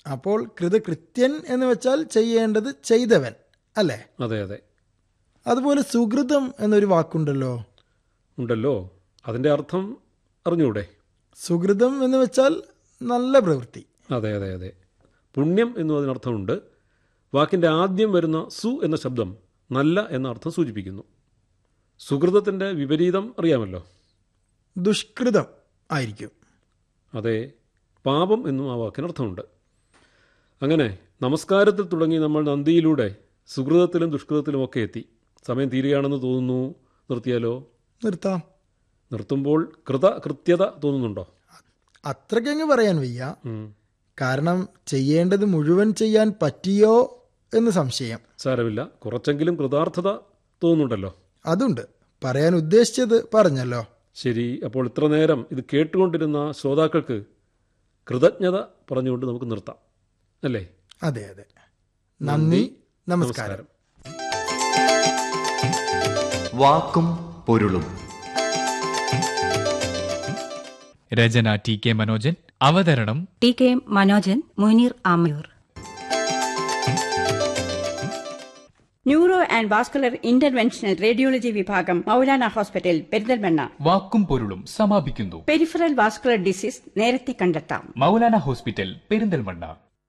അപ്പോൾ കൃതകൃത്യൻ എന്ന് വെച്ചാൽ ചെയ്യേണ്ടത് ചെയ്തവൻ അല്ലേ അതെ അതെ അതുപോലെ സുഹൃതം എന്നൊരു വാക്കുണ്ടല്ലോ ഉണ്ടല്ലോ അതിൻ്റെ അർത്ഥം അറിഞ്ഞൂടെ സുഹൃതം എന്ന് വെച്ചാൽ നല്ല പ്രവൃത്തി അതെ അതെ അതെ പുണ്യം എന്നും അതിനർത്ഥമുണ്ട് വാക്കിൻ്റെ ആദ്യം വരുന്ന സു എന്ന ശബ്ദം നല്ല എന്ന അർത്ഥം സൂചിപ്പിക്കുന്നു സുഹൃതത്തിൻ്റെ വിപരീതം അറിയാമല്ലോ ദുഷ്കൃതം ആയിരിക്കും അതെ പാപം എന്നും ആ വാക്കിനർത്ഥമുണ്ട് അങ്ങനെ നമസ്കാരത്തിൽ തുടങ്ങി നമ്മൾ നന്ദിയിലൂടെ സുഹൃതത്തിലും ദുഷ്കൃതത്തിലും ഒക്കെ എത്തി സമയം തീരുകയാണെന്ന് തോന്നുന്നു നിർത്തിയാലോ നിർത്താം നിർത്തുമ്പോൾ കൃത കൃത്യത തോന്നുന്നുണ്ടോ അത്രയ്ക്കങ്ങ് പറയാൻ വയ്യ ഉം. കാരണം ചെയ്യേണ്ടത് മുഴുവൻ ചെയ്യാൻ പറ്റിയോ എന്ന് സംശയം സാരമില്ല കുറച്ചെങ്കിലും കൃതാർത്ഥത തോന്നുന്നുണ്ടല്ലോ അതുണ്ട് പറയാൻ ഉദ്ദേശിച്ചത് പറഞ്ഞല്ലോ ശരി അപ്പോൾ ഇത്ര നേരം ഇത് കേട്ടുകൊണ്ടിരുന്ന ശ്രോതാക്കൾക്ക് കൃതജ്ഞത പറഞ്ഞുകൊണ്ട് നമുക്ക് നിർത്താം അല്ലേ അതെ അതെ നന്ദി നമസ്കാരം വാക്കും പൊരുളും രചന ടി കെ മനോജൻ അവതരണം T K Manojan Muneer Amayur neuro and vascular interventional radiology വിഭാഗം മൗലാന ഹോസ്പിറ്റൽ പെരിന്തൽമണ്ണ വാക്കും പൊരുളും സമാപിക്കുന്നു പെരിഫറൽ വാസ്കുലർ ഡിസീസ് നേരത്തെ കണ്ടെത്താം Maulana hospital Perinthalmanna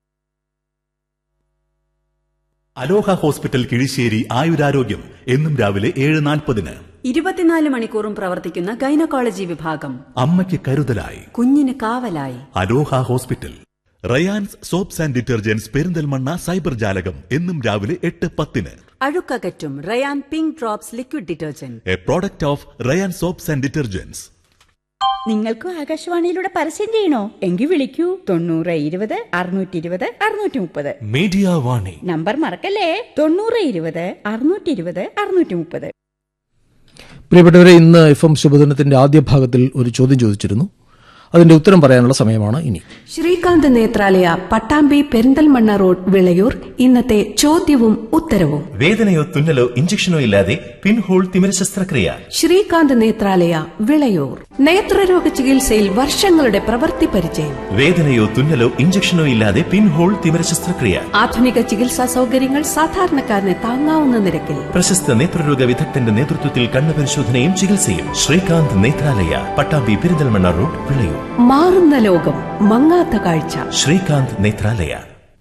Aloha hospital Kizhissery ആയുരാരോഗ്യം എന്നും രാവിലെ ഏഴ് നാൽപ്പതിന് ഇരുപത്തിനാല് മണിക്കൂറും പ്രവർത്തിക്കുന്ന ഗൈനക്കോളജി വിഭാഗം അമ്മയ്ക്ക് കരുതലായി കുഞ്ഞിന് കാവലായി Aloha hospital Rayan's soaps and detergents Perinthalmanna cyber ജാലകം എന്നും രാവിലെ എട്ട് പത്തിന് അഴുക്കകറ്റും Rayan pink drops liquid detergent a product of Rayan soaps and detergents നിങ്ങൾക്കും ആകാശവാണിയിലൂടെ പരസ്യം ചെയ്യണോ എങ്കിൽ വിളിക്കൂ തൊണ്ണൂറ് ഇരുപത് അറുന്നൂറ്റി ഇരുപത് അറുന്നൂറ്റി മുപ്പത് മീഡിയ വാണി നമ്പർ മറക്കല്ലേ തൊണ്ണൂറ് ഇരുപത് അറുന്നൂറ്റി ഇരുപത് അറുന്നൂറ്റി മുപ്പത് പ്രിയപ്പെട്ടവരെ ഇന്ന് എഫ് എം ശുഭദിനത്തിന്റെ ആദ്യ ഭാഗത്തിൽ ഒരു ചോദ്യം ചോദിച്ചിരുന്നു അതിന്റെ ഉത്തരം പറയാനുള്ള സമയമാണ് ഇനി ശ്രീകാന്ത് നേത്രാലയ പട്ടാമ്പി പെരിന്തൽമണ്ണ റോഡ് വിളയൂർ ഇന്നത്തെ ചോദ്യവും ഉത്തരവും വേദനയോ തുന്നലോ ഇഞ്ചക്ഷനോ ഇല്ലാതെ പിൻഹോൾ തിമിര ശസ്ത്രക്രിയ ശ്രീകാന്ത് നേത്രാലയ വിളയൂർ നേത്രരോഗ ചികിത്സയിൽ വർഷങ്ങളുടെ പ്രവൃത്തി പരിചയം വേദനയോ തുന്നലോ ഇഞ്ചക്ഷനോ ഇല്ലാതെ പിൻഹോൾ തിമിര ശസ്ത്രക്രിയ ആധുനിക ചികിത്സാ സൗകര്യങ്ങൾ സാധാരണക്കാരന് താങ്ങാവുന്ന നിരക്കിൽ പ്രശസ്ത നേത്രരോഗ വിദഗ്ധന്റെ നേതൃത്വത്തിൽ കണ്ണു പരിശോധനയും ചികിത്സയും ശ്രീകാന്ത് നേത്രാലയ പട്ടാമ്പി പെരിന്തൽമണ്ണ റോഡ് വിളയൂർ മാറുന്ന ലോകം മങ്ങാത്ത കാഴ്ച ശ്രീകാന്ത് നേത്രാലയ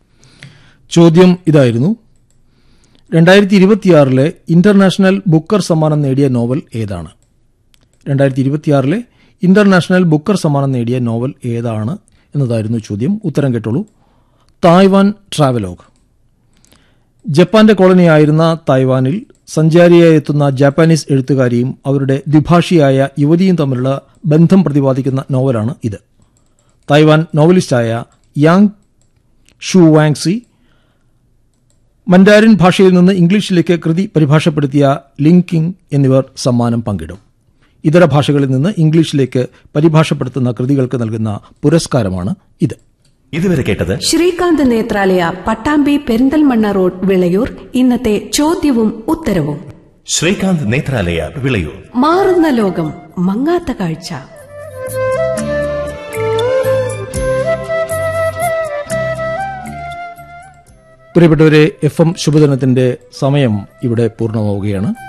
ചോദ്യം ഇതായിരുന്നു രണ്ടായിരത്തി ഇരുപത്തിയാറിലെ ഇന്റർനാഷണൽ ബുക്കർ സമ്മാനം നേടിയ നോവൽ ഏതാണ് രണ്ടായിരത്തി ഇരുപത്തിയാറിലെ ഇന്റർനാഷണൽ ബുക്കർ സമ്മാനം നേടിയ നോവൽ ഏതാണ് എന്നതായിരുന്നു ചോദ്യം ഉത്തരം കേട്ടോളൂ തായ്വാൻ ട്രാവലോഗ് ജപ്പാന്റെ കോളനിയായിരുന്ന തായ്വാനിൽ സഞ്ചാരിയായി എത്തുന്ന ജാപ്പാനീസ് എഴുത്തുകാരിയും അവരുടെ ദ്വിഭാഷിയായ യുവതിയും തമ്മിലുള്ള ബന്ധം പ്രതിപാദിക്കുന്ന നോവലാണ് ഇത് തായ്വാൻ നോവലിസ്റ്റായ യാങ് ഷു വാങ്സി മൻഡാരിൻ ഭാഷയിൽ നിന്ന് ഇംഗ്ലീഷിലേക്ക് കൃതി പരിഭാഷപ്പെടുത്തിയ ലിങ്കിങ് എന്നിവർ സമ്മാനം പങ്കിടും ഇതര ഭാഷകളിൽ നിന്ന് ഇംഗ്ലീഷിലേക്ക് പരിഭാഷപ്പെടുത്തുന്ന കൃതികൾക്ക് നൽകുന്ന പുരസ്കാരമാണ് ഇത് ഇതുവരെ കേട്ടത് ശ്രീകാന്ത് നേത്രാലയ പട്ടാമ്പി പെരിന്തൽമണ്ണ റോഡ് വിളയൂർ ഇന്നത്തെ ചോദ്യവും ഉത്തരവും ശ്രീകാന്ത് നേത്രാലയ വിളയൂർ മാറുന്ന ലോകം മങ്ങാത്ത കാഴ്ച പ്രിയപ്പെട്ടവരെ എഫ് എം ശുഭദിനത്തിന്റെ സമയം ഇവിടെ പൂർണ്ണമാവുകയാണ്